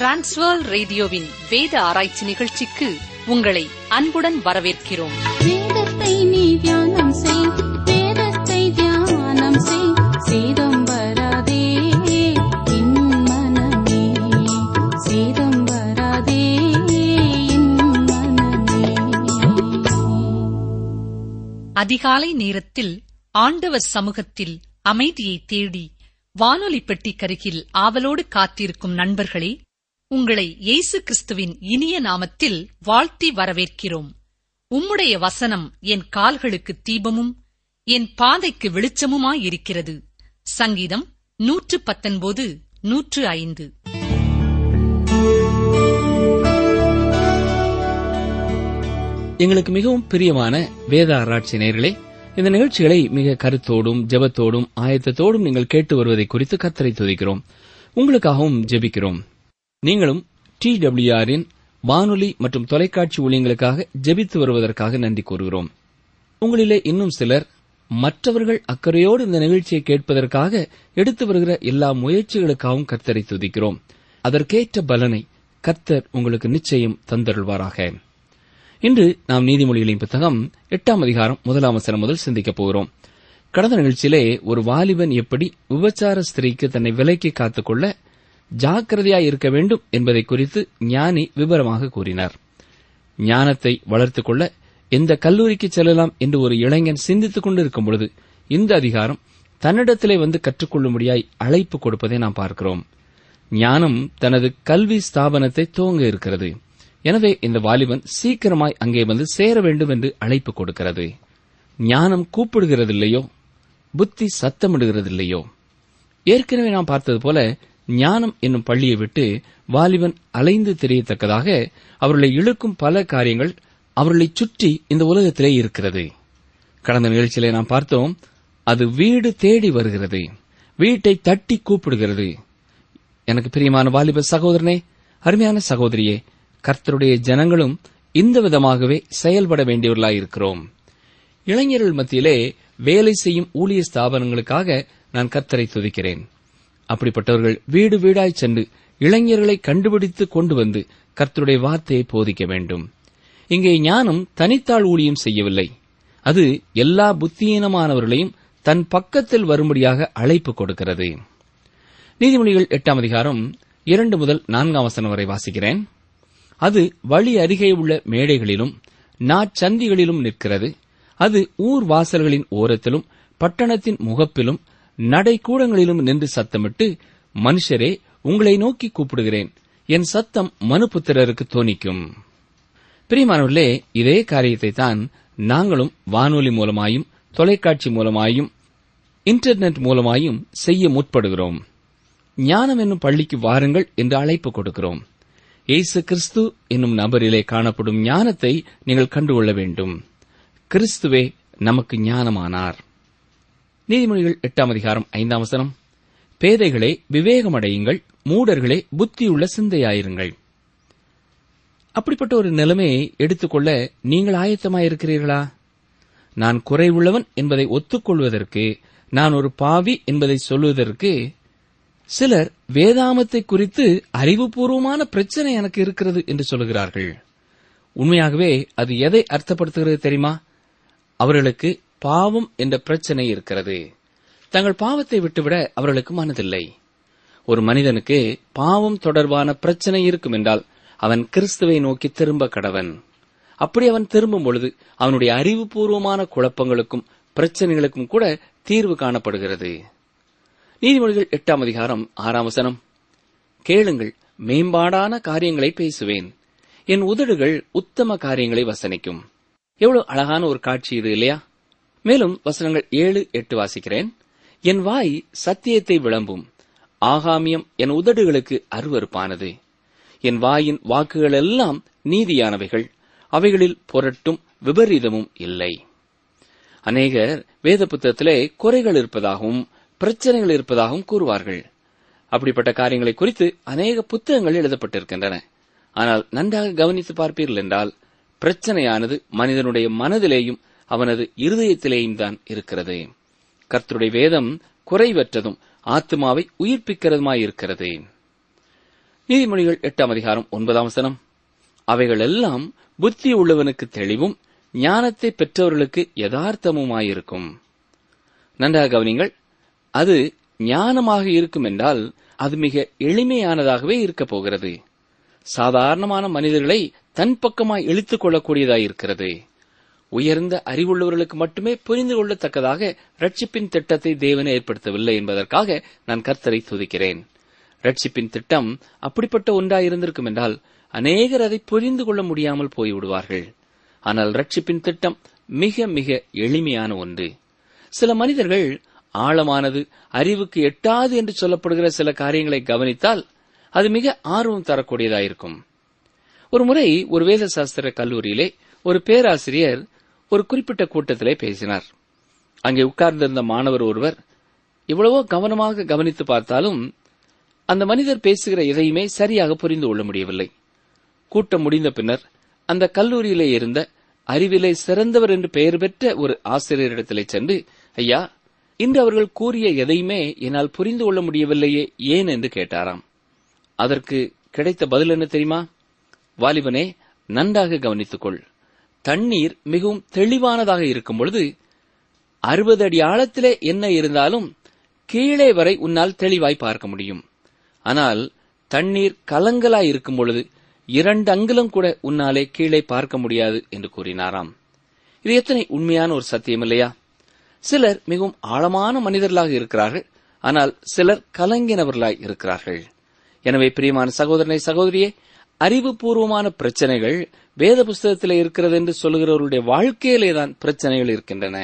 transfer ரேடியோவின் வேத ஆராய்ச்சி நிகழ்ச்சிக்கு உங்களை அன்புடன் வரவேற்கிறோம் வேதத்தை நீ தியானம் செய் வேதத்தை தியானம் செய் சேதம் வராதே என் மனமே சேதம் வராதே என் மனமே அதிகாலை நேரத்தில் ஆண்டவர் சமூகத்தில் அமைதியை தேடி வானொலி பெட்டிக்கருகில் ஆவலோடு காத்திருக்கும் நண்பர்களே உங்களை இயேசு கிறிஸ்துவின் இனிய நாமத்தில் வாழ்த்தி வரவேற்கிறோம் உம்முடைய வசனம் என் கால்களுக்கு தீபமும் என் பாதைக்கு வெளிச்சமுமாயிருக்கிறது சங்கீதம் நூற்று பத்தொன்பது நூற்று ஐந்து எங்களுக்கு மிகவும் பிரியமான வேத ஆராய்ச்சி நேயர்களே இந்த நிகழ்ச்சிகளை மிக கருத்தோடும் ஜெபத்தோடும் ஆயத்தத்தோடும் நீங்கள் கேட்டு வருவதை குறித்து கத்தரை துதிக்கிறோம் உங்களுக்காகவும் ஜெபிக்கிறோம் நீங்களும் டி டபிள்யூஆரின் வானொலி மற்றும் தொலைக்காட்சி ஊழியங்களுக்காக ஜெபித்து வருவதற்காக நன்றி கூறுகிறோம் உங்களிலே இன்னும் சிலர் மற்றவர்கள் அக்கறையோடு இந்த நிகழ்ச்சியை கேட்பதற்காக எடுத்து வருகிற எல்லா முயற்சிகளுக்காகவும் கர்த்தரை துதிக்கிறோம் அதற்கேற்ற பலனை கர்த்தர் உங்களுக்கு நிச்சயம் தந்தருள்வாராக இன்று நாம் நீதிமொழிகளின் புத்தகம் எட்டாம் அதிகாரம் முதலாம் வசனம் முதல் சிந்திக்கப் போகிறோம் கடந்த நிகழ்ச்சியிலே ஒரு வாலிபன் எப்படி விபச்சார ஸ்திரீக்கு தன்னை விலைக்கு காத்துக்கொள்ள ஜாக்கிரதையாய் இருக்க வேண்டும் என்பதை குறித்து ஞானி விவரமாக கூறினார் ஞானத்தை வளர்த்துக் கொள்ள எந்த கல்லூரிக்கு செல்லலாம் என்று ஒரு இளைஞன் சிந்தித்துக் கொண்டிருக்கும் பொழுது இந்த அதிகாரம் தன்னிடத்திலே வந்து கற்றுக்கொள்ளும்படியாய் அழைப்பு கொடுப்பதை நாம் பார்க்கிறோம் ஞானம் தனது கல்வி ஸ்தாபனத்தை துவங்க இருக்கிறது எனவே இந்த வாலிபன் சீக்கிரமாய் அங்கே வந்து சேர வேண்டும் என்று அழைப்பு கொடுக்கிறது ஞானம் கூப்பிடுகிறதில்லையோ புத்தி சத்தமிடுகிறதில்லையோ ஏற்கனவே நாம் பார்த்தது போல ஞானம் என்னும் பள்ளியை விட்டு வாலிபன் அலைந்து தெரியத்தக்கதாக அவர்களை இழுக்கும் பல காரியங்கள் அவர்களைச் சுற்றி இந்த உலகத்திலே இருக்கிறது கடந்த நிகழ்ச்சியிலே நாம் பார்த்தோம் அது வீடு தேடி வருகிறது வீட்டை தட்டி கூப்பிடுகிறது எனக்கு பிரியமான வாலிப சகோதரனே அருமையான சகோதரியே கர்த்தருடைய ஜனங்களும் இந்த விதமாகவே செயல்பட வேண்டியவர்களாயிருக்கிறோம் இளைஞர்கள் மத்தியிலே வேலை செய்யும் ஊழிய ஸ்தாபனங்களுக்காக நான் கர்த்தரை துதிக்கிறேன் அப்படிப்பட்டவர்கள் வீடு வீடாய் சென்று இளைஞர்களை கண்டுபிடித்து கொண்டு வந்து கர்த்தருடைய வார்த்தையை போதிக்க வேண்டும் இங்கே ஞானம் தனித்தாள் ஊழியம் செய்யவில்லை அது எல்லா புத்தியீனமானவர்களையும் தன் பக்கத்தில் வரும்படியாக அழைப்பு கொடுக்கிறது நீதிமொழிகள் எட்டாம் அதிகாரம் இரண்டு முதல் நான்காம் வசனம் வரை வாசிக்கிறேன் அது வழி அருகே உள்ள மேடைகளிலும் நாச்சந்திகளிலும் நிற்கிறது அது ஊர் வாசல்களின் ஓரத்திலும் பட்டணத்தின் முகப்பிலும் நடைக்கூடங்களிலும் நின்று சத்தமிட்டு மனுஷரே உங்களை நோக்கி கூப்பிடுகிறேன் என் சத்தம் மனுபுத்திரருக்கு தோணிக்கும் பிரியமானவர்களே இதே காரியத்தை தான் நாங்களும் வானொலி மூலமாயும் தொலைக்காட்சி மூலமாயும் இன்டர்நெட் மூலமாயும் செய்ய முற்படுகிறோம் ஞானம் என்னும் பள்ளிக்கு வாருங்கள் என்று அழைப்பு கொடுக்கிறோம் இயேசு கிறிஸ்து என்னும் நபரிலே காணப்படும் ஞானத்தை நீங்கள் கண்டுகொள்ள வேண்டும் கிறிஸ்துவே நமக்கு ஞானமானார் நீதிமொழிகள் எட்டாம் அதிகாரம் ஐந்தாம் வசனம் பேதைகளே விவேகமடையுங்கள் மூடர்களே புத்தியுள்ள சிந்தையாயிருங்கள் அப்படிப்பட்ட ஒரு நிலைமையை எடுத்துக்கொள்ள நீங்கள் ஆயத்தமாயிருக்கிறீர்களா நான் குறைவுள்ளவன் என்பதை ஒத்துக்கொள்வதற்கு நான் ஒரு பாவி என்பதை சொல்வதற்கு சிலர் வேதாமத்தை குறித்து அறிவுபூர்வமான பிரச்சனை எனக்கு இருக்கிறது என்று சொல்லுகிறார்கள் உண்மையாகவே அது எதை அர்த்தப்படுத்துகிறது தெரியுமா அவர்களுக்கு பாவம் என்ற பிரச்சனை இருக்கிறது தங்கள் பாவத்தை விட்டுவிட அவர்களுக்கு மனதில்லை ஒரு மனிதனுக்கு பாவம் தொடர்பான பிரச்சனை இருக்கும் என்றால் அவன் கிறிஸ்துவை நோக்கி திரும்ப கடவன் அப்படி அவன் திரும்பும் பொழுது அவனுடைய அறிவுபூர்வமான குழப்பங்களுக்கும் பிரச்சனைகளுக்கும் கூட தீர்வு காணப்படுகிறது நீதிமொழிகள் எட்டாம் அதிகாரம் ஆறாம் வசனம் கேளுங்கள் மேம்பாடான காரியங்களை பேசுவேன் என் உதடுகள் உத்தம காரியங்களை வசனிக்கும் எவ்வளவு அழகான ஒரு காட்சி இது இல்லையா மேலும் வசனங்கள் ஏழு எட்டு வாசிக்கிறேன் என் வாய் சத்தியத்தை விளம்பும் ஆகாமியம் என் உதடுகளுக்கு அருவருப்பானது என் வாயின் வாக்குகள் எல்லாம் நீதியானவைகள் அவைகளில் புரட்டும் விபரீதமும் இல்லை அநேகர் வேத புத்தகத்திலே குறைகள் இருப்பதாகவும் பிரச்சனைகள் இருப்பதாகவும் கூறுவார்கள் அப்படிப்பட்ட காரியங்களை குறித்து அநேக புத்தகங்கள் எழுதப்பட்டிருக்கின்றன ஆனால் நன்றாக கவனித்து பார்ப்பீர்கள் என்றால் பிரச்சனையானது மனிதனுடைய மனதிலேயும் அவனது இருதயத்திலேயும் தான் இருக்கிறது கர்த்தருடைய வேதம் குறைவற்றதும் ஆத்மாவை உயிர்ப்பிக்கிறதுமாயிருக்கிறது நீதிமொழிகள் எட்டாம் அதிகாரம் ஒன்பதாம் வசனம் அவைகள் எல்லாம் புத்தி உள்ளவனுக்கு தெளிவும் ஞானத்தை பெற்றவர்களுக்கு யதார்த்தமுமாயிருக்கும் நன்றாக கவனிங்கள் அது ஞானமாக இருக்கும் என்றால் அது மிக எளிமையானதாகவே இருக்கப் போகிறது சாதாரணமான மனிதர்களை தன் பக்கமாய் இழுத்துக் கொள்ளக்கூடியதாய் இருக்கிறது உயர்ந்த அறிவுள்ளவர்களுக்கு மட்டுமே புரிந்து கொள்ளத்தக்கதாக ரட்சிப்பின் திட்டத்தை தேவன் ஏற்படுத்தவில்லை என்பதற்காக நான் கர்த்தரை துதிக்கிறேன் ரட்சிப்பின் திட்டம் அப்படிப்பட்ட ஒன்றாய் இருந்திருக்கும் என்றால் அநேகர் அதை புரிந்து கொள்ள முடியாமல் போய்விடுவார்கள் ஆனால் ரட்சிப்பின் திட்டம் மிக மிக எளிமையான ஒன்று சில மனிதர்கள் ஆழமானது அறிவுக்கு எட்டாது என்று சொல்லப்படுகிற சில காரியங்களை கவனித்தால் அது மிக ஆர்வம் தரக்கூடியதாயிருக்கும் ஒரு முறை ஒரு வேத சாஸ்திர கல்லூரியிலே ஒரு பேராசிரியர் ஒரு குறிப்பிட்ட கூட்டத்திலே பேசினார் அங்கே உட்கார்ந்திருந்த மாணவர் ஒருவர் எவ்வளவோ கவனமாக கவனித்து பார்த்தாலும் அந்த மனிதர் பேசுகிற எதையுமே சரியாக புரிந்து கொள்ள முடியவில்லை கூட்டம் முடிந்த பின்னர் அந்த கல்லூரியிலே இருந்த அறிவிலே சிறந்தவர் என்று பெயர் பெற்ற ஒரு ஆசிரியரிடத்திலே சென்று ஐயா இன்று அவர்கள் கூறிய எதையுமே என்னால் புரிந்து கொள்ள முடியவில்லையே ஏன் என்று கேட்டாராம் அதற்கு கிடைத்த பதில் என்ன தெரியுமா வாலிபனே நன்றாக கவனித்துக்கொள் தண்ணீர் மிகவும் தெளிவானதாக இருக்கும் பொழுது அறுபது அடி ஆழத்திலே என்ன இருந்தாலும் கீழே வரை உன்னால் தெளிவாய் பார்க்க முடியும் ஆனால் தண்ணீர் கலங்கலாய் இருக்கும் பொழுது இரண்டு அங்குலம் கூட உன்னாலே கீழே பார்க்க முடியாது என்று கூறினாராம் இது எத்தனை உண்மையான ஒரு சத்தியம் இல்லையா சிலர் மிகவும் ஆழமான மனிதர்களாக இருக்கிறார்கள் ஆனால் சிலர் கலங்கினவர்களாய் இருக்கிறார்கள் எனவே பிரியமான சகோதரனை சகோதரியே அறிவுபூர்வமான பிரச்சனைகள் வேத புஸ்தகத்திலே இருக்கிறது என்று சொல்லுகிறவர்களுடைய வாழ்க்கையிலே தான் பிரச்சனைகள் இருக்கின்றன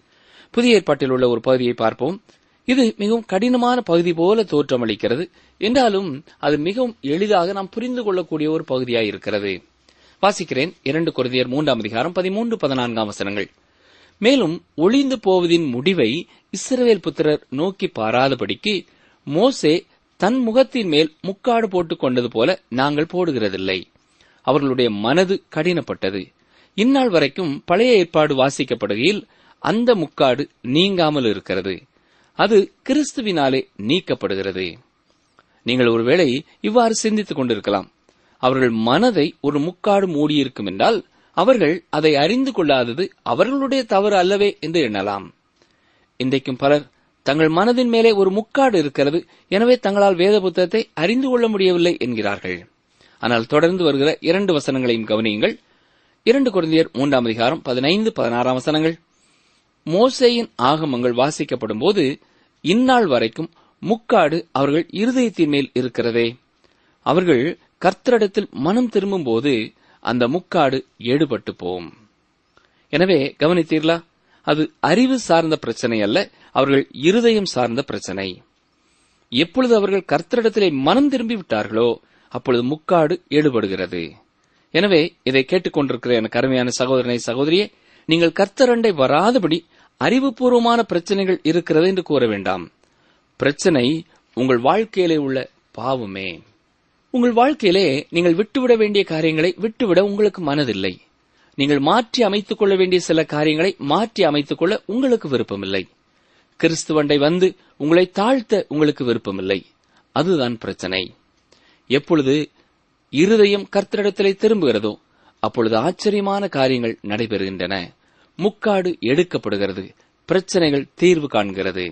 புதிய ஏற்பாட்டில் உள்ள ஒரு பகுதியை பார்ப்போம் இது மிகவும் கடினமான பகுதி போல தோற்றமளிக்கிறது என்றாலும் அது மிகவும் எளிதாக நாம் புரிந்து கொள்ளக்கூடிய ஒரு பகுதியாய் இருக்கிறது வாசிக்கிறேன் இரண்டு குருதியர் மூன்றாம் அதிகாரம் பதிமூன்று பதினான்காம் வசனங்கள் மேலும் ஒளிந்து போவதின் முடிவை இஸ்ரவேல் புத்திரர் நோக்கி பாராதபடிக்கு மோசே தன் முகத்தின் மேல் முக்காடு போட்டுக் கொண்டது போல நாங்கள் போடுகிறதில்லை அவர்களுடைய மனது கடினப்பட்டது இந்நாள் வரைக்கும் பழைய ஏற்பாடு வாசிக்கப்படுகையில் அந்த முக்காடு நீங்காமல் இருக்கிறது அது கிறிஸ்துவினாலே நீக்கப்படுகிறது நீங்கள் ஒருவேளை இவ்வாறு சிந்தித்துக் கொண்டிருக்கலாம் அவர்கள் மனதை ஒரு முக்காடு மூடியிருக்கும் என்றால் அவர்கள் அதை அறிந்து கொள்ளாதது அவர்களுடைய தவறு அல்லவே என்று எண்ணலாம் இன்றைக்கும் பலர் தங்கள் மனதின் மேலே ஒரு முக்காடு இருக்கிறது எனவே தங்களால் வேத புத்தகத்தை அறிந்து கொள்ள முடியவில்லை என்கிறார்கள் ஆனால் தொடர்ந்து வருகிற இரண்டு வசனங்களையும் கவனியுங்கள் இரண்டு குழந்தையர் மூன்றாம் அதிகாரம் பதினைந்து பதினாறாம் வசனங்கள் மோசேயின் ஆகமங்கள் வாசிக்கப்படும் போது இந்நாள் வரைக்கும் முக்காடு அவர்கள் இருதயத்தின் மேல் இருக்கிறதே அவர்கள் கர்த்தரிடத்தில் மனம் திரும்பும் போது அந்த முக்காடு ஏடுபட்டு போம் எனவே கவனித்தீர்களா அது அறிவு சார்ந்த பிரச்சனை அல்ல அவர்கள் இருதயம் சார்ந்த பிரச்சனை எப்பொழுது அவர்கள் கர்த்தரிடத்திலே மனம் திரும்பி விட்டார்களோ அப்பொழுது முக்காடு ஏடுபடுகிறது எனவே இதை கேட்டுக்கொண்டிருக்கிற எனக்கு அருமையான சகோதரனை சகோதரியே நீங்கள் கர்த்தரண்டை வராதபடி அறிவுபூர்வமான பிரச்சனைகள் இருக்கிறது என்று கூற வேண்டாம் பிரச்சனை உங்கள் வாழ்க்கையிலே உள்ள பாவமே உங்கள் வாழ்க்கையிலே நீங்கள் விட்டுவிட வேண்டிய காரியங்களை விட்டுவிட உங்களுக்கு மனதில்லை நீங்கள் மாற்றி அமைத்துக் கொள்ள வேண்டிய சில காரியங்களை மாற்றி அமைத்துக் கொள்ள உங்களுக்கு விருப்பமில்லை கிறிஸ்துவண்டை வந்து உங்களை தாழ்த்த உங்களுக்கு விருப்பமில்லை அதுதான் பிரச்சனை எப்பொழுது இருதயம் கர்த்தரிடத்திலே திரும்புகிறதோ அப்பொழுது ஆச்சரியமான காரியங்கள் நடைபெறுகின்றன முக்காடு எடுக்கப்படுகிறது பிரச்சனைகள் தீர்வு காண்கிறது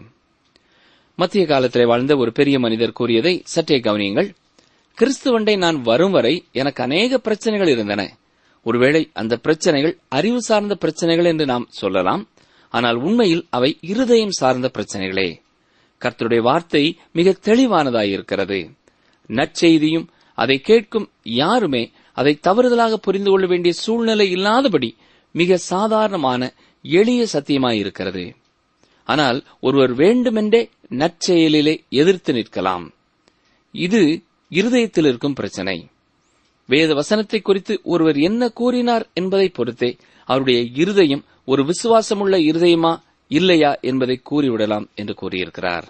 மத்திய காலத்திலே வாழ்ந்த ஒரு பெரிய மனிதர் கூறியதை சற்றே கவனியுங்கள் கிறிஸ்துவண்டை நான் வரும் வரை எனக்கு அநேக பிரச்சனைகள் இருந்தன ஒருவேளை அந்த பிரச்சனைகள் அறிவு சார்ந்த பிரச்சனைகள் என்று நாம் சொல்லலாம் ஆனால் உண்மையில் அவை இருதயம் சார்ந்த பிரச்சனைகளே கர்த்தருடைய வார்த்தை மிக தெளிவானதாயிருக்கிறது நற்செய்தியும் அதை கேட்கும் யாருமே அதை தவறுதலாக புரிந்து கொள்ள வேண்டிய சூழ்நிலை இல்லாதபடி மிக சாதாரணமான எளிய சத்தியமாயிருக்கிறது ஆனால் ஒருவர் வேண்டுமென்றே நற்செயலிலே எதிர்த்து நிற்கலாம் இது இருதயத்தில் இருக்கும் பிரச்சனை வேத வசனத்தை குறித்து ஒருவர் என்ன கூறினார் என்பதை பொறுத்தே அவருடைய இருதயம் ஒரு விசுவாசமுள்ள இருதயமா இல்லையா என்பதை கூறிவிடலாம் என்று கூறியிருக்கிறார்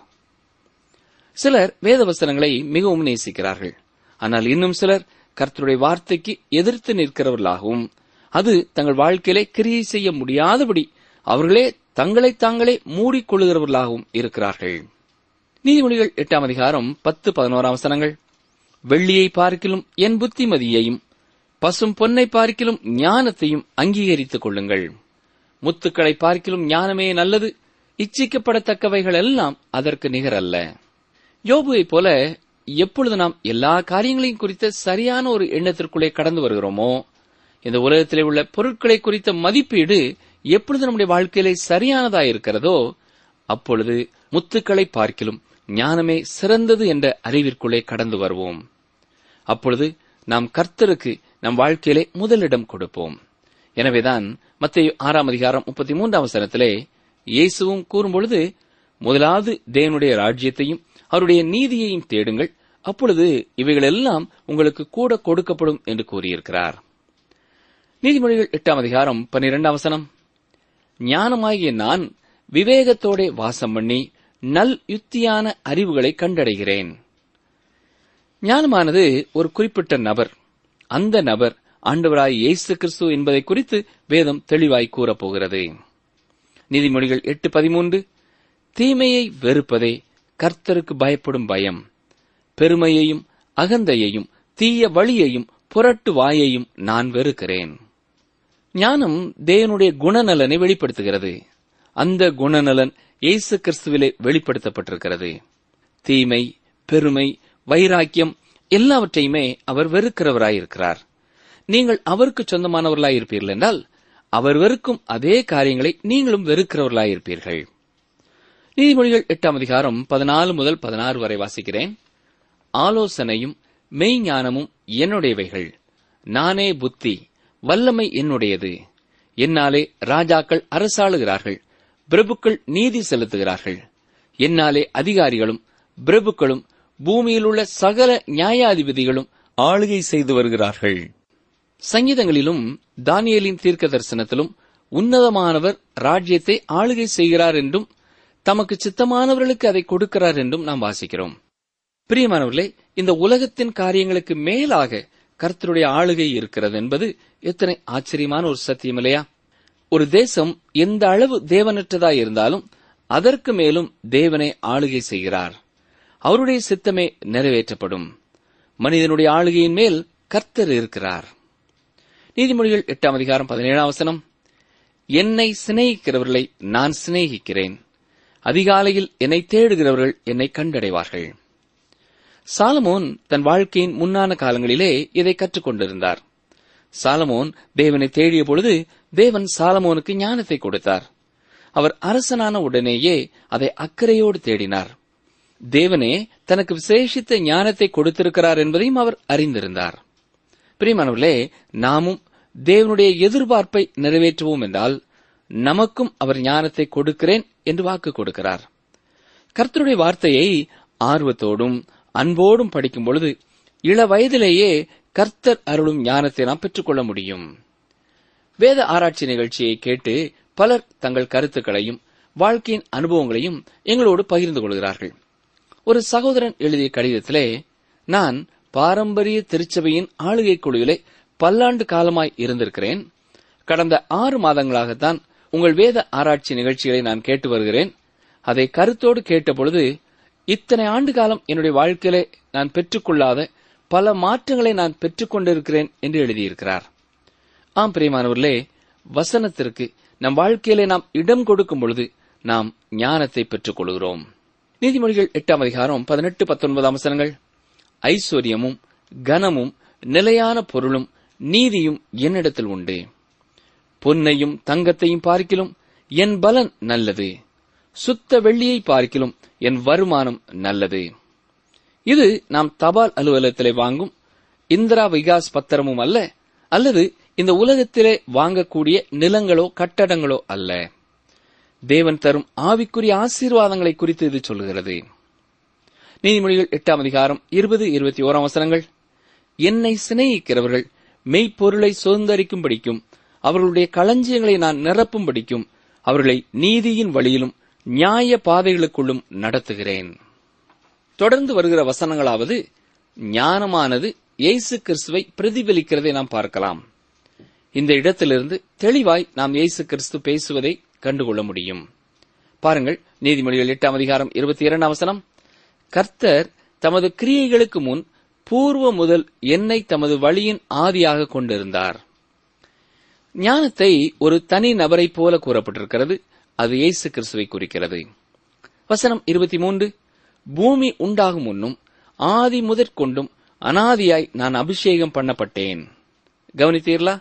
சிலர் வேத வசனங்களை மிகவும் நேசிக்கிறார்கள் ஆனால் இன்னும் சிலர் கர்த்தருடைய வார்த்தைக்கு எதிர்த்து நிற்கிறவர்களாகவும் அது தங்கள் வாழ்க்கையிலே கிரியை செய்ய முடியாதபடி அவர்களே தங்களை தாங்களே மூடிக்கொள்ளுகிறவர்களாகவும் இருக்கிறார்கள் நீதிமொழிகள் எட்டாம் அதிகாரம் பத்து பதினோராம் வசனங்கள் வெள்ளியை பார்க்கிலும் என் புத்திமதியையும் பசும் பொன்னை பார்க்கிலும் ஞானத்தையும் அங்கீகரித்துக் கொள்ளுங்கள் முத்துக்களை பார்க்கிலும் ஞானமே நல்லது இச்சிக்கப்படத்தக்கவைகள் எல்லாம் அதற்கு நிகரல்ல யோபுவைப் போல எப்பொழுது நாம் எல்லா காரியங்களையும் குறித்த சரியான ஒரு எண்ணத்திற்குள்ளே கடந்து வருகிறோமோ இந்த உலகத்திலே உள்ள பொருட்களை குறித்த மதிப்பீடு எப்பொழுது நம்முடைய வாழ்க்கையிலே சரியானதா இருக்கிறதோ அப்பொழுது முத்துக்களை பார்க்கிலும் ஞானமே சிறந்தது என்ற அறிவிற்குள்ளே கடந்து வருவோம் அப்பொழுது நாம் கர்த்தருக்கு நம் வாழ்க்கையிலே முதலிடம் கொடுப்போம் எனவேதான் மத்திய ஆறாம் அதிகாரம் முப்பத்தி மூன்றாம் வசனத்திலே இயேசுவும் கூறும்பொழுது முதலாவது தேவனுடைய ராஜ்யத்தையும் அவருடைய நீதியையும் தேடுங்கள் அப்பொழுது இவைகளெல்லாம் உங்களுக்கு கூட கொடுக்கப்படும் என்று கூறியிருக்கிறார் நீதிமொழிகள் எட்டாம் அதிகாரம் பன்னிரெண்டாம் வசனம் ஞானமாகிய நான் விவேகத்தோடே வாசம் பண்ணி நல் யுத்தியான அறிவுகளை கண்டடைகிறேன் ஞானமானது ஒரு குறிப்பிட்ட நபர் அந்த நபர் ஆண்டவராய் இயேசு கிறிஸ்து என்பதை குறித்து வேதம் தெளிவாய் கூறப்போகிறது நீதிமொழிகள் எட்டு பதிமூன்று தீமையை வெறுப்பதே கர்த்தருக்கு பயப்படும் பயம் பெருமையையும் அகந்தையையும் தீய வழியையும் புரட்டு வாயையும் நான் வெறுக்கிறேன் ஞானம் தேவனுடைய குணநலனை வெளிப்படுத்துகிறது அந்த குணநலன் இயேசு கிறிஸ்துவிலே வெளிப்படுத்தப்பட்டிருக்கிறது தீமை பெருமை வைராக்கியம் எல்லாவற்றையுமே அவர் வெறுக்கிறவராயிருக்கிறார் நீங்கள் அவருக்கு சொந்தமானவர்களாயிருப்பீர்கள் என்றால் அவர் வெறுக்கும் அதே காரியங்களை நீங்களும் வெறுக்கிறவர்களாயிருப்பீர்கள் நீதிமொழிகள் எட்டாம் அதிகாரம் பதினாலு முதல் பதினாறு வரை வாசிக்கிறேன் ஆலோசனையும் மெய்ஞானமும் என்னுடையவைகள் நானே புத்தி வல்லமை என்னுடையது என்னாலே ராஜாக்கள் அரசாளுகிறார்கள் பிரபுக்கள் நீதி செலுத்துகிறார்கள் என்னாலே அதிகாரிகளும் பிரபுக்களும் பூமியில் உள்ள சகல நியாயாதிபதிகளும் ஆளுகை செய்து வருகிறார்கள் சங்கீதங்களிலும் தானியலின் தீர்க்க தரிசனத்திலும் உன்னதமானவர் ராஜ்யத்தை ஆளுகை செய்கிறார் என்றும் தமக்கு சித்தமானவர்களுக்கு அதை கொடுக்கிறார் என்றும் நாம் வாசிக்கிறோம் பிரியமானவர்களே இந்த உலகத்தின் காரியங்களுக்கு மேலாக கர்த்தருடைய ஆளுகை இருக்கிறது என்பது எத்தனை ஆச்சரியமான ஒரு சத்தியம் இல்லையா ஒரு தேசம் எந்த அளவு தேவனற்றதாய் இருந்தாலும் அதற்கு மேலும் தேவனை ஆளுகை செய்கிறார் அவருடைய சித்தமே நிறைவேற்றப்படும் மனிதனுடைய ஆளுகையின் மேல் கர்த்தர் இருக்கிறார் நீதிமொழிகள் எட்டாம் அதிகாரம் பதினேழாம் வசனம் என்னை சிநேகிக்கிறவர்களை நான் சிநேகிக்கிறேன் அதிகாலையில் என்னை தேடுகிறவர்கள் என்னை கண்டடைவார்கள் சாலமோன் தன் வாழ்க்கையின் முன்னான காலங்களிலே இதை கற்றுக்கொண்டிருந்தார் சாலமோன் தேவனை தேடிய பொழுது தேவன் சாலமோனுக்கு ஞானத்தை கொடுத்தார் அவர் அரசனான உடனேயே அதை அக்கறையோடு தேடினார் தேவனே தனக்கு விசேஷித்த ஞானத்தை கொடுத்திருக்கிறார் என்பதையும் அவர் அறிந்திருந்தார் பிரியமானவர்களே நாமும் தேவனுடைய எதிர்பார்ப்பை நிறைவேற்றுவோம் என்றால் நமக்கும் அவர் ஞானத்தை கொடுக்கிறேன் என்று வாக்கு கொடுக்கிறார் கர்த்தருடைய வார்த்தையை ஆர்வத்தோடும் அன்போடும் படிக்கும் பொழுது இள வயதிலேயே கர்த்தர் அருளும் ஞானத்தை நாம் பெற்றுக்கொள்ள முடியும் வேத ஆராய்ச்சி நிகழ்ச்சியை கேட்டு பலர் தங்கள் கருத்துக்களையும் வாழ்க்கையின் அனுபவங்களையும் எங்களோடு பகிர்ந்து கொள்கிறார்கள் ஒரு சகோதரன் எழுதிய கடிதத்திலே நான் பாரம்பரிய திருச்சபையின் ஆளுகை குழுவிலே பல்லாண்டு காலமாய் இருந்திருக்கிறேன் கடந்த ஆறு மாதங்களாகத்தான் உங்கள் வேத ஆராய்ச்சி நிகழ்ச்சிகளை நான் கேட்டு வருகிறேன் அதை கருத்தோடு கேட்டபொழுது இத்தனை ஆண்டு காலம் என்னுடைய வாழ்க்கையிலே நான் பெற்றுக்கொள்ளாத பல மாற்றங்களை நான் பெற்றுக்கொண்டிருக்கிறேன் என்று எழுதியிருக்கிறார் ஆம் பிரியமானவர்களே வசனத்திற்கு நம் வாழ்க்கையிலே நாம் இடம் கொடுக்கும் பொழுது நாம் ஞானத்தை பெற்றுக் கொள்கிறோம் நீதிமொழிகள் எட்டாம் அதிகாரம் பதினெட்டு பத்தொன்பதாம் வசனங்கள் ஐஸ்வர்யமும் கனமும் நிலையான பொருளும் நீதியும் என்னிடத்தில் உண்டு பொன்னையும் தங்கத்தையும் பார்க்கிலும் என் பலன் நல்லது சுத்த வெள்ளியை பார்க்கிலும் என் வருமானம் நல்லது இது நாம் தபால் அலுவலகத்திலே வாங்கும் இந்திரா விகாஸ் பத்திரமும் அல்ல அல்லது இந்த உலகத்திலே வாங்கக்கூடிய நிலங்களோ கட்டடங்களோ அல்ல தேவன் தரும் ஆவிக்குரிய ஆசீர்வாதங்களை குறித்து இது சொல்கிறது நீதிமொழிகள் எட்டாம் அதிகாரம் இருபது இருபத்தி ஓராம் வசனங்கள் என்னை சிநேகிக்கிறவர்கள் மெய்ப்பொருளை சுதந்திரிக்கும்படிக்கும் அவர்களுடைய களஞ்சியங்களை நான் நிரப்பும்படிக்கும் அவர்களை நீதியின் வழியிலும் நியாய பாதைகளுக்குள்ளும் நடத்துகிறேன் தொடர்ந்து வருகிற வசனங்களாவது ஞானமானது இயேசு கிறிஸ்துவை பிரதிபலிக்கிறதை நாம் பார்க்கலாம் இந்த இடத்திலிருந்து தெளிவாய் நாம் இயேசு கிறிஸ்து பேசுவதை கண்டுகொள்ள முடியும் பாருங்கள் நீதிமொழிகள் எட்டாம் அதிகாரம் இருபத்தி இரண்டாம் வசனம் கர்த்தர் தமது கிரியைகளுக்கு முன் பூர்வ முதல் என்னை தமது வழியின் ஆதியாக கொண்டிருந்தார் ஞானத்தை ஒரு தனி நபரைப் போல கூறப்பட்டிருக்கிறது அது இயேசு கிறிஸ்துவை குறிக்கிறது வசனம் இருபத்தி மூன்று பூமி உண்டாகும் முன்னும் ஆதி முதற்கொண்டும் அனாதியாய் நான் அபிஷேகம் பண்ணப்பட்டேன் கவனித்தீர்களா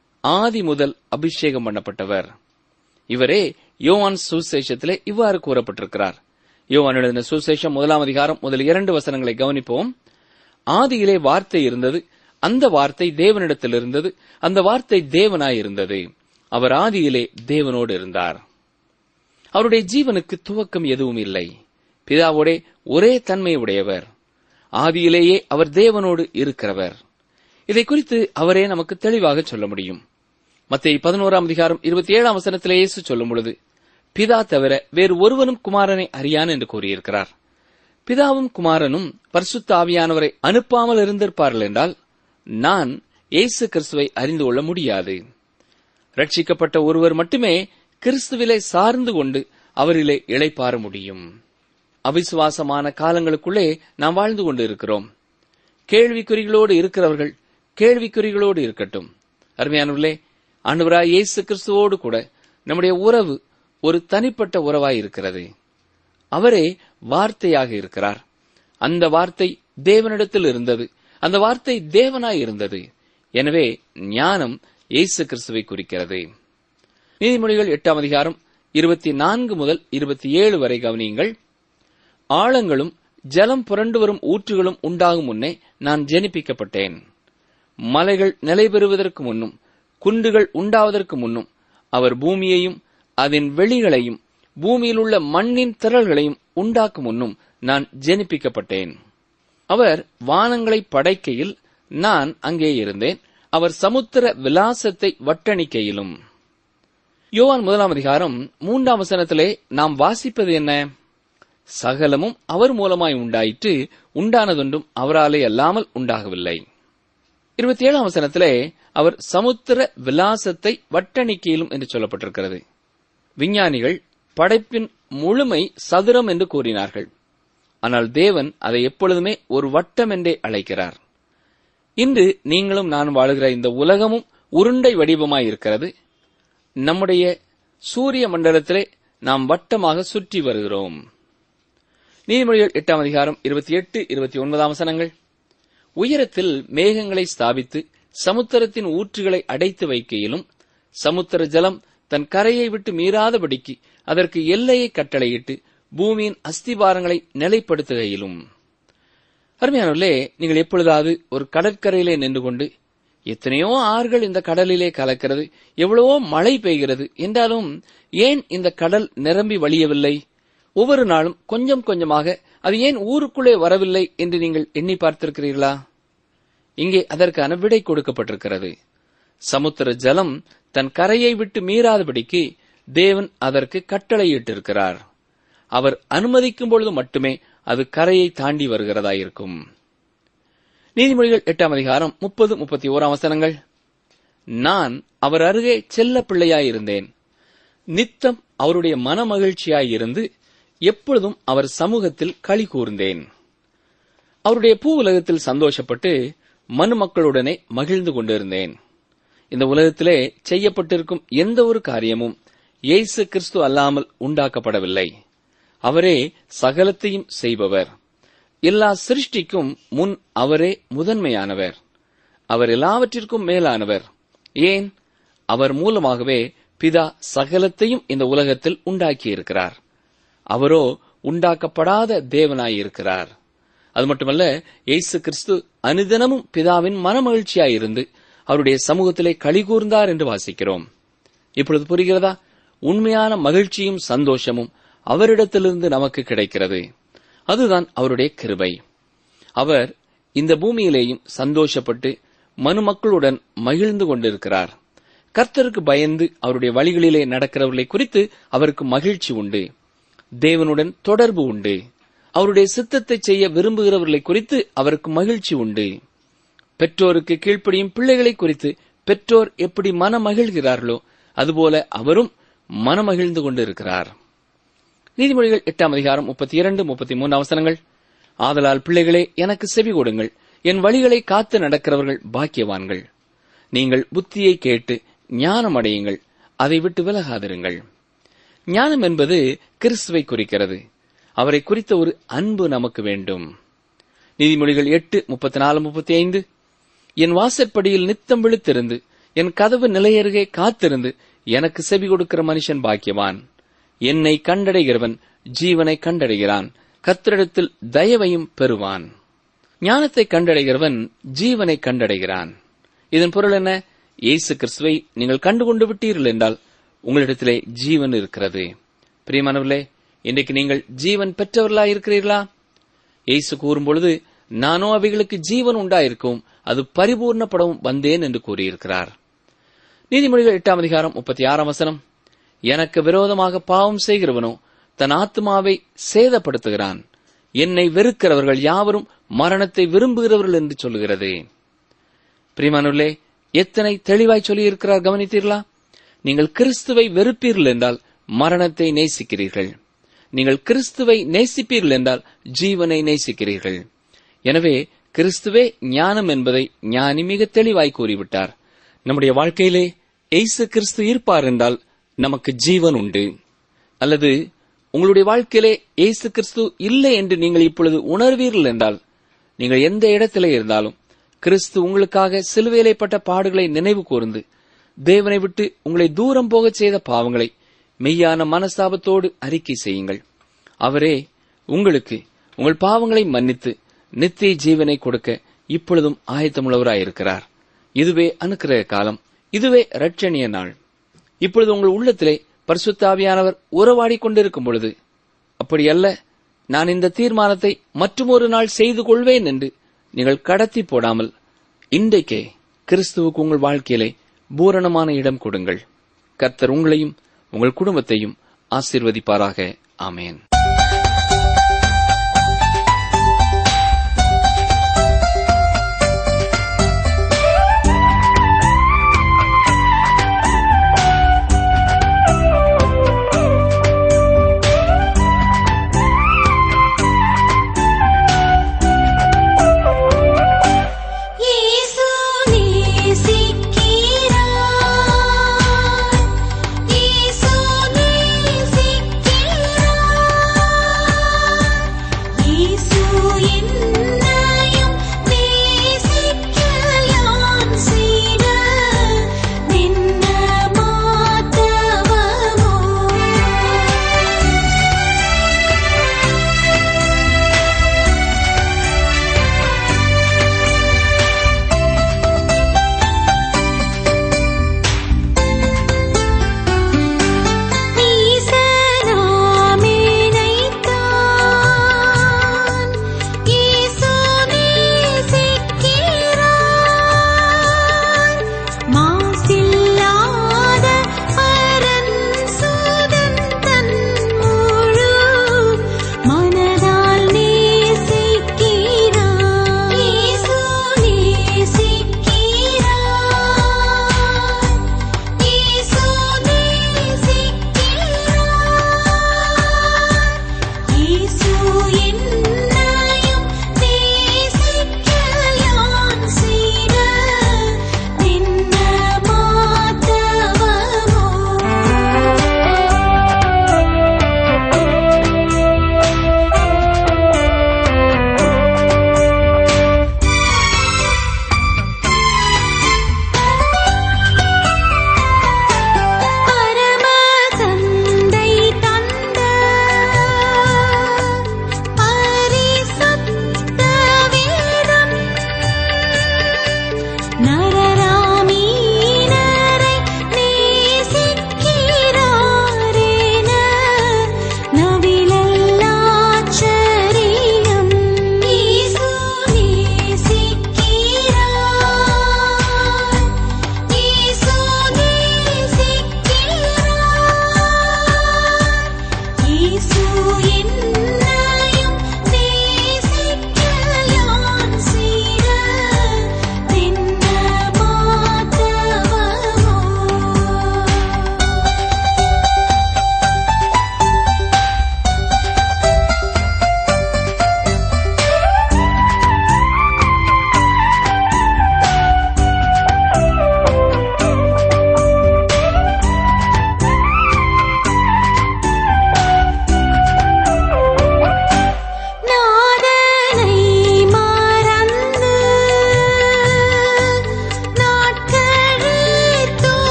ஆதி முதல் அபிஷேகம் பண்ணப்பட்டவர் இவரே யோவான் சுசேஷத்திலே இவ்வாறு கூறப்பட்டிருக்கிறார் யோவான் எழுதின சுசேஷம் முதலாம் அதிகாரம் முதல் இரண்டு வசனங்களை கவனிப்போம் ஆதியிலே வார்த்தை இருந்தது அந்த வார்த்தை தேவனிடத்தில் இருந்தது அந்த வார்த்தை தேவனாய் இருந்தது அவர் ஆதியிலே தேவனோடு இருந்தார் அவருடைய ஜீவனுக்கு துவக்கம் எதுவும் இல்லை பிதாவோடே ஒரே தன்மை உடையவர் ஆதியிலேயே அவர் தேவனோடு இருக்கிறவர் இதை குறித்து அவரே நமக்கு தெளிவாக சொல்ல முடியும் மத்திய பதினோராம் அதிகாரம் இருபத்தி ஏழாம் வசனத்திலே இயேசு சொல்லும் பொழுது பிதா தவிர வேறு ஒருவனும் குமாரனை அறியான் என்று கூறியிருக்கிறார் பிதாவும் குமாரனும் பரிசுத்த ஆவியானவரை அனுப்பாமல் இருந்திருப்பார்கள் என்றால் நான் இயேசு கிறிஸ்துவை அறிந்து கொள்ள முடியாது ரட்சிக்கப்பட்ட ஒருவர் மட்டுமே கிறிஸ்துவிலே சார்ந்து கொண்டு அவரிலே இளைப்பாற முடியும் அவிசுவாசமான காலங்களுக்குள்ளே நாம் வாழ்ந்து கொண்டு இருக்கிறோம் கேள்விக்குறிகளோடு இருக்கிறவர்கள் கேள்விக்குறிகளோடு இருக்கட்டும் அருமையானவர்களே ஆண்டவராய் இயேசு கிறிஸ்துவோடு கூட நம்முடைய உறவு ஒரு தனிப்பட்ட உறவாய் இருக்கிறது அவரே வார்த்தையாக இருக்கிறார் அந்த வார்த்தை தேவனிடத்தில் இருந்தது அந்த வார்த்தை தேவனாய் இருந்தது எனவே ஞானம் இயேசு கிறிஸ்துவை குறிக்கிறது நீதிமொழிகள் எட்டாம் அதிகாரம் இருபத்தி நான்கு முதல் இருபத்தி ஏழு வரை கவனியுங்கள் ஆழங்களும் ஜலம் புரண்டு வரும் ஊற்றுகளும் உண்டாகும் முன்னே நான் ஜெனிப்பிக்கப்பட்டேன் மலைகள் நிலை பெறுவதற்கு முன்னும் குன்றுகள் உண்டாவதற்கு முன்னும் அவர் பூமியையும் அதன் வெளிகளையும் பூமியில் உள்ள மண்ணின் திரள்களையும் உண்டாக்கும் முன்னும் நான் ஜெனிப்பிக்கப்பட்டேன் அவர் வானங்களை படைக்கையில் நான் அங்கே இருந்தேன் அவர் சமுத்திர விலாசத்தை வட்டணிக்கையிலும் யோவான் முதலாம் அதிகாரம் மூன்றாம் வசனத்திலே நாம் வாசிப்பது என்ன சகலமும் அவர் மூலமாய் உண்டாயிற்று உண்டானதொன்றும் அவராலே அல்லாமல் உண்டாகவில்லை இருபத்தி ஏழாம் வசனத்திலே அவர் சமுத்திர விலாசத்தை வட்டணிக்கையிலும் என்று சொல்லப்பட்டிருக்கிறது விஞ்ஞானிகள் படைப்பின் முழுமை சதுரம் என்று கூறினார்கள் ஆனால் தேவன் அதை எப்பொழுதுமே ஒரு வட்டம் என்றே அழைக்கிறார் இன்று நீங்களும் நான் வாழுகிற இந்த உலகமும் உருண்டை வடிவமாய் இருக்கிறது நம்முடைய சூரிய மண்டலத்திலே நாம் வட்டமாக சுற்றி வருகிறோம் நீதிமொழிகள் எட்டாம் அதிகாரம் இருபத்தி எட்டு இருபத்தி ஒன்பதாம் வசனங்கள் உயரத்தில் மேகங்களை ஸ்தாபித்து சமுத்திரத்தின் ஊற்றுகளை அடைத்து வைக்கையிலும் சமுத்திர ஜலம் தன் கரையை விட்டு மீறாதபடிக்கு அதற்கு எல்லையை கட்டளையிட்டு பூமியின் அஸ்திபாரங்களை நிலைப்படுத்துகையிலும் அருமையானவர்களே நீங்கள் எப்பொழுதாவது ஒரு கடற்கரையிலே நின்று கொண்டு எத்தனையோ ஆறுகள் இந்த கடலிலே கலக்கிறது எவ்வளவோ மழை பெய்கிறது என்றாலும் ஏன் இந்த கடல் நிரம்பி வழியவில்லை ஒவ்வொரு நாளும் கொஞ்சம் கொஞ்சமாக அது ஏன் ஊருக்குள்ளே வரவில்லை என்று நீங்கள் எண்ணி பார்த்திருக்கிறீர்களா இங்கே அதற்கான விடை கொடுக்கப்பட்டிருக்கிறது சமுத்திர ஜலம் தன் கரையை விட்டு மீறாதபடிக்கு தேவன் அதற்கு கட்டளையிட்டிருக்கிறார் அவர் அனுமதிக்கும் பொழுது மட்டுமே அது கரையை தாண்டி வருகிறதாயிருக்கும் நீதிமொழிகள் எட்டாம் அதிகாரம் முப்பது முப்பத்தி ஓராம் வசனங்கள் நான் அவர் அருகே செல்ல பிள்ளையாயிருந்தேன் நித்தம் அவருடைய மனமகிழ்ச்சியாயிருந்து எப்பொழுதும் அவர் சமூகத்தில் களி கூர்ந்தேன் அவருடைய பூ உலகத்தில் சந்தோஷப்பட்டு மனு மக்களுடனே மகிழ்ந்து கொண்டிருந்தேன் இந்த உலகத்திலே செய்யப்பட்டிருக்கும் எந்த ஒரு காரியமும் இயேசு கிறிஸ்து அல்லாமல் உண்டாக்கப்படவில்லை அவரே சகலத்தையும் செய்பவர் எல்லா சிருஷ்டிக்கும் முன் அவரே முதன்மையானவர் அவர் எல்லாவற்றிற்கும் மேலானவர் ஏன் அவர் மூலமாகவே பிதா சகலத்தையும் இந்த உலகத்தில் உண்டாக்கியிருக்கிறார் அவரோ உண்டாக்கப்படாத தேவனாயிருக்கிறார் அது மட்டுமல்ல இயேசு கிறிஸ்து அனுதினமும் பிதாவின் மனமகிழ்ச்சியாயிருந்து அவருடைய சமூகத்திலே கலிகூர்ந்தார் என்று வாசிக்கிறோம் இப்பொழுது புரிகிறதா உண்மையான மகிழ்ச்சியும் சந்தோஷமும் அவரிடத்திலிருந்து நமக்கு கிடைக்கிறது அதுதான் அவருடைய கிருபை அவர் இந்த பூமியிலேயும் சந்தோஷப்பட்டு மனுமக்களுடன் மகிழ்ந்து கொண்டிருக்கிறார் கர்த்தருக்கு பயந்து அவருடைய வழிகளிலே நடக்கிறவர்களை குறித்து அவருக்கு மகிழ்ச்சி உண்டு தேவனுடன் தொடர்பு உண்டு அவருடைய சித்தத்தை செய்ய விரும்புகிறவர்களை குறித்து அவருக்கு மகிழ்ச்சி உண்டு பெற்றோருக்கு கீழ்ப்படியும் பிள்ளைகளை குறித்து பெற்றோர் எப்படி மனமகிழ்கிறார்களோ அதுபோல அவரும் மனமகிழ்ந்து கொண்டிருக்கிறார் நீதிமொழிகள் எட்டாம் அதிகாரம் முப்பத்தி இரண்டு முப்பத்தி மூன்று அவசரங்கள் ஆதலால் பிள்ளைகளே எனக்கு செவி கொடுங்கள் என் வழிகளை காத்து நடக்கிறவர்கள் பாக்கியவான்கள் நீங்கள் புத்தியை கேட்டு ஞானம் அடையுங்கள் அதை விட்டு விலகாதிருங்கள் ஞானம் என்பது கிறிஸ்துவை குறிக்கிறது அவரை குறித்த ஒரு அன்பு நமக்கு வேண்டும் நீதிமொழிகள் எட்டு முப்பத்தி நாலு முப்பத்தி ஐந்து என் வாசற்படியில் நித்தம் விழித்திருந்து என் கதவு நிலையருகே காத்திருந்து எனக்கு செவி கொடுக்கிற மனுஷன் பாக்கியவான் என்னை கண்டடைகிறவன் ஜீவனை கண்டடைகிறான் கத்திரிடத்தில் தயவையும் பெறுவான் ஞானத்தை கண்டடைகிறவன் ஜீவனை கண்டடைகிறான் இதன் பொருள் என்ன இயேசு கிறிஸ்துவை நீங்கள் கண்டுகொண்டு விட்டீர்கள் என்றால் உங்களிடத்திலே ஜீவன் இருக்கிறது பிரியமானவர்களே இன்றைக்கு நீங்கள் ஜீவன் பெற்றவர்களாய் இருக்கிறீர்களா இயேசு கூறும்பொழுது நானோ அவைகளுக்கு ஜீவன் உண்டாயிருக்கும் அது பரிபூர்ணப்படவும் வந்தேன் என்று கூறியிருக்கிறார் நீதிமொழிகள் எட்டாம் அதிகாரம் முப்பத்தி ஆறாம் வசனம் எனக்கு விரோதமாக பாவம் செய்கிறவனோ தன் ஆத்மாவை சேதப்படுத்துகிறான் என்னை வெறுக்கிறவர்கள் யாவரும் மரணத்தை விரும்புகிறவர்கள் என்று சொல்லுகிறது பிரிமானுள்ளே எத்தனை தெளிவாய் சொல்லியிருக்கிறார் கவனித்தீர்களா நீங்கள் கிறிஸ்துவை வெறுப்பீர்கள் என்றால் மரணத்தை நேசிக்கிறீர்கள் நீங்கள் கிறிஸ்துவை நேசிப்பீர்கள் என்றால் ஜீவனை நேசிக்கிறீர்கள் எனவே கிறிஸ்துவே ஞானம் என்பதை ஞானி மிக தெளிவாய் கூறிவிட்டார் நம்முடைய வாழ்க்கையிலே எய்சு கிறிஸ்து இருப்பார் என்றால் நமக்கு ஜீவன் உண்டு அல்லது உங்களுடைய வாழ்க்கையிலே இயேசு கிறிஸ்து இல்லை என்று நீங்கள் இப்பொழுது உணர்வீர்கள் என்றால் நீங்கள் எந்த இடத்திலே இருந்தாலும் கிறிஸ்து உங்களுக்காக சிலுவையிலேப்பட்ட பாடுகளை நினைவு கூர்ந்து தேவனை விட்டு உங்களை தூரம் போகச் செய்த பாவங்களை மெய்யான மனஸ்தாபத்தோடு அறிக்கை செய்யுங்கள் அவரே உங்களுக்கு உங்கள் பாவங்களை மன்னித்து நித்திய ஜீவனை கொடுக்க இப்பொழுதும் ஆயத்தமுள்ளவராயிருக்கிறார் இதுவே அனுக்கிரக காலம் இதுவே ரட்சணிய நாள் இப்பொழுது உங்கள் உள்ளத்திலே பரிசுத்தாவியானவர் உறவாடிக் கொண்டிருக்கும் பொழுது அப்படியல்ல நான் இந்த தீர்மானத்தை மற்றுமொரு நாள் செய்து கொள்வேன் என்று நீங்கள் கடத்தி போடாமல் இன்றைக்கே கிறிஸ்துவுக்கு உங்கள் வாழ்க்கையிலே பூரணமான இடம் கொடுங்கள் கர்த்தர் உங்களையும் உங்கள் குடும்பத்தையும் ஆசீர்வதிப்பாராக ஆமேன் இயேசு நேசிக்கிறார் இயேசு நேசிக்கிறார்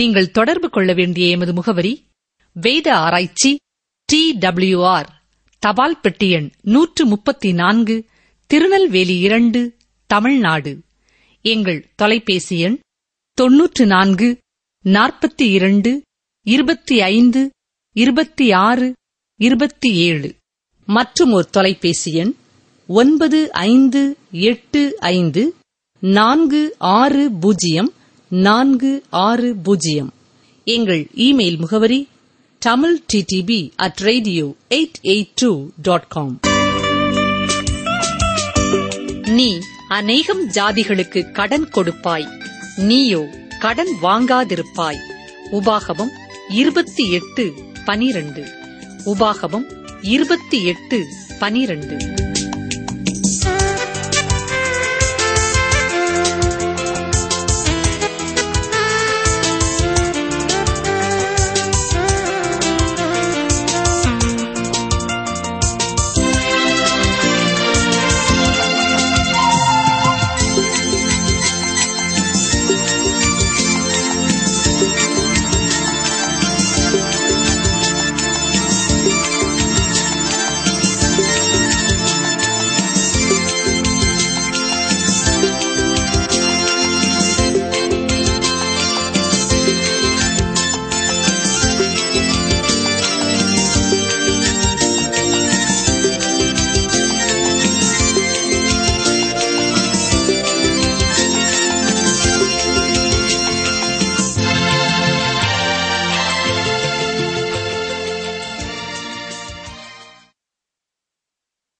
நீங்கள் தொடர்பு கொள்ள வேண்டிய எமது முகவரி வேத ஆராய்ச்சி டி டபிள்யூஆர் தபால் பெட்டி எண் நூற்று முப்பத்தி நான்கு திருநெல்வேலி இரண்டு தமிழ்நாடு எங்கள் தொலைபேசி எண் தொன்னூற்று நான்கு நாற்பத்தி இரண்டு இருபத்தி ஐந்து இருபத்தி ஆறு இருபத்தி ஏழு மற்றும் ஒரு தொலைபேசி எண் ஒன்பது ஐந்து எட்டு ஐந்து நான்கு ஆறு பூஜ்ஜியம் நான்கு ஆறு பூஜ்ஜியம் எங்கள் இமெயில் முகவரி Tamil DTP at radio eight eight two dot com நீ அநேகம் ஜாதிகளுக்கு கடன் கொடுப்பாய் நீயோ கடன் வாங்காதிருப்பாய் உபாகமம் இருபத்தி எட்டு பனிரண்டு உபாகமம் இருபத்தி எட்டு பனிரண்டு